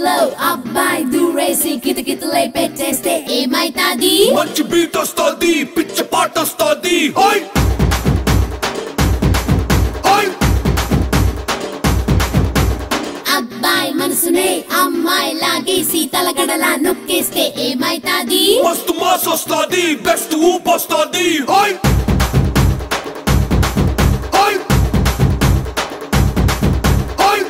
లో అబ్బాయి దూరేసి కితకితలై పెట్టేస్తే ఏమైతాది మంచి బీట్ వస్తుంది పిచ్చ పాట వస్తుంది హోయ్ హోయ్ అబ్బాయి మనసునే అమ్మాయి లాగేసి తలగడలా నొక్కేస్తే ఏమైతాది మస్తు మాస్ వస్తుంది బెస్ట్ ఊప్ వస్తుంది హోయ్ హోయ్ హోయ్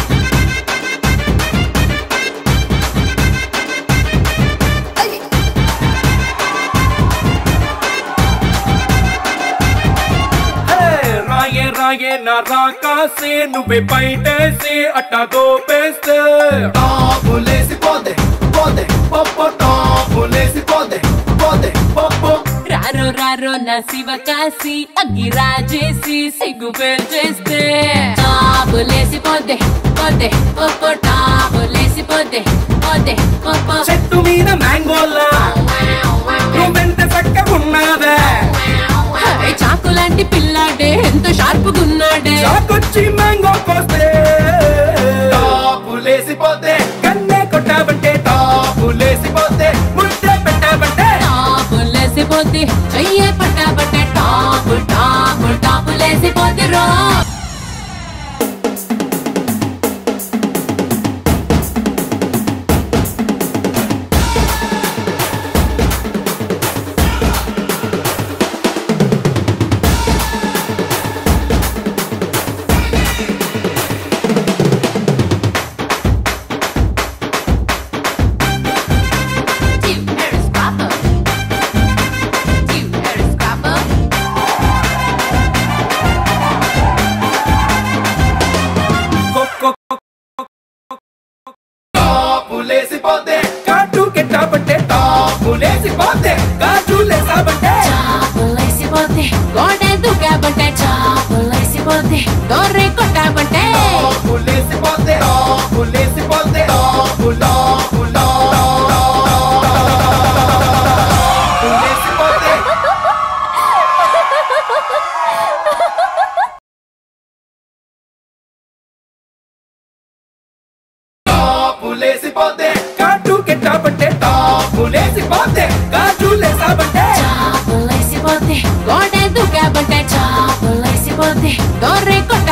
హే, రాయే రాయే నా రాకాసే నువ్వే బయటేసి అట్టా దోపేస్తే టాపులేసి పోతే పోతే పప్పు టాపులేసి పోతే పోతే పప్పు రారో రారో నా శివ కాసి అగ్గి రాజేసి సిగ్గు పేల్చేస్తే టాపులేసి పోతే పోతే పొప్పో టాపులేసి పోతే పోతే పొప్పో చెట్టు మీద మ్యాంగోలా నువ్వెంత చక్కగున్నావే అరే చాకు లాంటి పిల్లాడే ఎంత షార్పుగున్నాడే చాకొచ్చి మ్యాంగో కోస్తే టాపులేసి పోతే కన్నే కొట్టావంటే టాపులేసి పోతే ముద్దే పెట్టావంటే టాపులేసి పోతే చెయ్యే పట్టాబట్టే టాపు టాపు టాపులేసి పోతే రో You heard a scrapper. You heard a scrapper. కొక్కో టాపులేసి పోతే కాటు కెట్టావంటే టాపులేసి పోతే కాటు లేసావంటే చాపులేసిపోతే గోడె దూకాబంటే చాపులేసిపోతే దొర్రి కొట్టాబంటే టాపులేసి పోతే టాపులేసి పోతే టాపు టాపు టాపులేసి పోతే టాపులేసి పోతే కాటు కెట్టావంటే టాపులేసి పోతే కాటు లేసావంటే చాపులేసిపోతే గోడె దూకాబంటే చాపులేసిపోతే దొర్రి కొట్టాబంటే